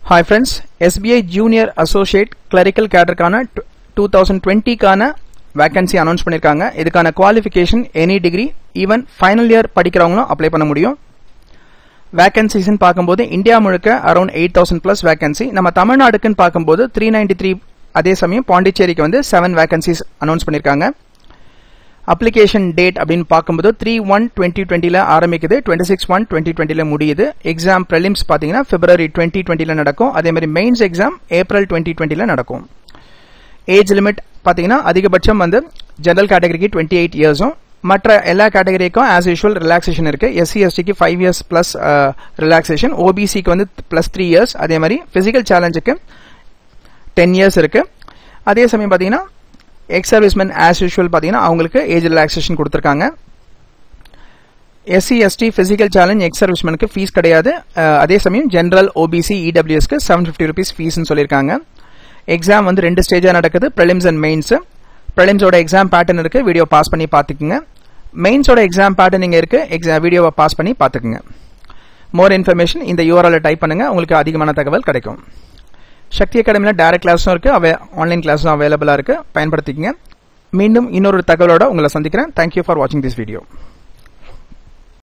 hi friends SBI junior associate clerical கேடருக்கான two thousand டுவெண்ட்டிக்கான vacancy announce பண்ணியிருக்காங்க இதுக்கான qualification any degree even final year படிக்கிறவங்களும் apply பண்ண முடியும் வேகன்சிஸ்ன்னு பார்க்கும்போது இந்தியா முழுக்க around eight thousand plus vacancy நம்ம தமிழ்நாடுக்குன்னு பார்க்கும்போது த்ரீ நைன்டி த்ரீ அதே சமயம் பாண்டிச்சேரிக்கு வந்து செவன் வேகன்சிஸ் அனௌன்ஸ் பண்ணியிருக்காங்க அப்ளிகேஷன் டேட் அப்படின்னு பார்க்கும்போது த்ரீ ஒன் டுவெண்ட்டி டுவெண்ட்டில ஆரம்பிக்குது டுவெண்ட்டி சிக்ஸ் ஒன் டுவெண்ட்டி டுவெண்ட்டில முடியுது எக்ஸாம் ப்ரிலிம்ஸ் பார்த்தீங்கன்னா பிப்ரவரி டுவெண்ட்டி டுவெண்ட்டில நடக்கும் அதே மாதிரி மெயின்ஸ் எக்ஸாம் ஏப்ரல் டுவெண்ட்டி டுவெண்ட்டில நடக்கும் ஏஜ் லிமிட் பார்த்தீங்கன்னா அதிகபட்சம் வந்து ஜெனரல் கேட்டகரிக்கு டுவெண்ட்டி எயிட் இயர்ஸும் மற்ற எல்லா கேட்டகரிக்கும் ஆஸ் யூஷுவல் ரிலாக்ஸேஷன் இருக்கு எஸ்சி எஸ்டிக்கு ஃபைவ் இயர்ஸ் பிளஸ் ரிலாக்ஸேஷன் ஓபிசிக்கு வந்து பிளஸ் த்ரீ இயர்ஸ் அதே மாதிரி பிசிக்கல் சேலஞ்சுக்கு டென் இயர்ஸ் இருக்கு அதே சமயம் பார்த்தீங்கன்னா எக்ஸ் சர்வீஸ்மென் ஆஸ் யூஷுவல் பார்த்தீங்கன்னா அவங்களுக்கு ஏஜ் ரிலாக்ஸேஷன் கொடுத்துருக்காங்க SC ST physical challenge ex சர்வீஸ்மேனுக்கு ஃபீஸ் கிடையாது அதே சமயம் ஜென்ரல் ஓபிசி இடபிள்யூஎஸ்க்கு செவன் ஃபிஃப்டி ருபீஸ் ஃபீஸ்னு சொல்லியிருக்காங்க எக்ஸாம் வந்து ரெண்டு ஸ்டேஜாக நடக்குது ப்ரிலிம்ஸ் அண்ட் மெயின்ஸ் ப்ரிலிம்ஸோட எக்ஸாம் பேட்டர்ன் இருக்கு வீடியோ பாஸ் பண்ணி பார்த்துக்குங்க மெயின்ஸோட எக்ஸாம் பேட்டர்ன் இங்கே இருக்கு எக்ஸாம் வீடியோவை பாஸ் பண்ணி பார்த்துக்குங்க மோர் இன்ஃபர்மேஷன் இந்த யூஆர்எல் டைப் பண்ணுங்க உங்களுக்கு அதிகமான தகவல் கிடைக்கும் சக்தி அகாடமியில் டைரக்ட் கிளாஸும் இருக்கு அவை ஆன்லைன் கிளாஸும் அவைலபிளாக இருக்கு பயன்படுத்திக்கங்க மீண்டும் இன்னொரு தகவலோட உங்களை சந்திக்கிறேன் தேங்க்யூ ஃபார் வாட்சிங் திஸ் வீடியோ